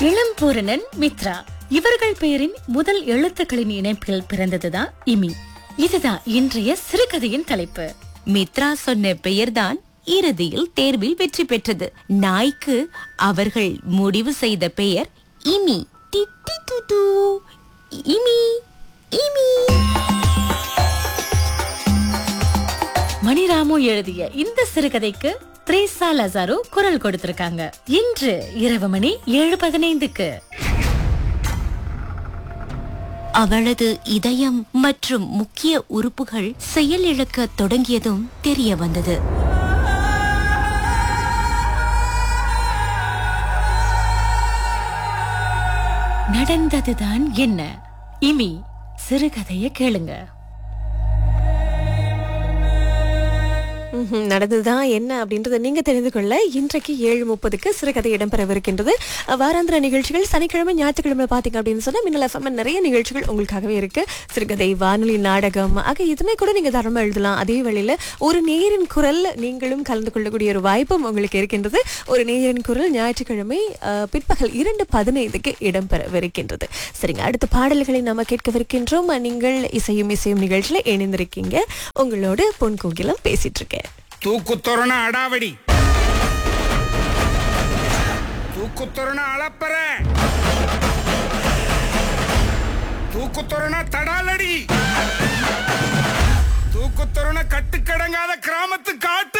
இளம்பூரணன் மித்ரா இவர்கள் பெயரின் முதல் எழுத்துக்களின் இணைப்பில் பிறந்ததுதான் இமி இதுதான் இன்றைய சிறுகதையின் தலைப்பு மித்ரா சொன்ன பெயர்தான் இறுதியில் தேர்வில் வெற்றி பெற்றது நாய்க்கு அவர்கள் முடிவு செய்த பெயர் இமி டி, டி, டு, டு. இமி இமி மணிராமு எழுதிய இந்த சிறுகதைக்கு த்ரேசா லசாரோ குரல் கொடுத்திருக்காங்க இன்று இரவு மணி ஏழு பதினைந்துக்கு அவளது இதயம் மற்றும் முக்கிய உறுப்புகள் செயலிழக்க தொடங்கியதும் தெரிய வந்தது நடந்ததுதான் என்ன இமி சிறுகதைய கேளுங்க ம்ஹும். நடந்ததுதான் என்ன அப்படின்றத நீங்க தெரிந்து கொள்ள இன்றைக்கு ஏழு முப்பதுக்கு சிறுகதை இடம்பெறவிருக்கின்றது வாராந்திர நிகழ்ச்சிகள் சனிக்கிழமை ஞாயிற்றுக்கிழமை பாத்தீங்க அப்படின்னு சொன்னா மின்னல் எஃப்எம் நிறைய நிகழ்ச்சிகள் உங்களுக்காகவே இருக்கு சிறுகதை வானொலி நாடகம் ஆக இதுமே கூட நீங்க தரமா எழுதலாம் அதே வேளையில ஒரு நேரின் குரல் நீங்களும் கலந்து கொள்ளக்கூடிய ஒரு வாய்ப்பும் உங்களுக்கு இருக்கின்றது ஒரு நேரின் குரல் ஞாயிற்றுக்கிழமை அஹ், பிற்பகல் இரண்டு பதினைந்துக்கு இடம்பெறவிருக்கின்றது சரிங்க அடுத்த பாடல்களை நாம கேட்கவிருக்கின்றோம் நீங்கள் இசையும் இசையும் நிகழ்ச்சியில இணைந்திருக்கீங்க உங்களோட பொன் கோகிலம் பேசிட்டு இருக்கேன் தூக்குத்தொரண அடாவடி தூக்குத்தொரண அளப்பற தூக்குத்தொரண தடாலடி தூக்குத்தொரண கட்டுக்கடங்காத கிராமத்து காட்டு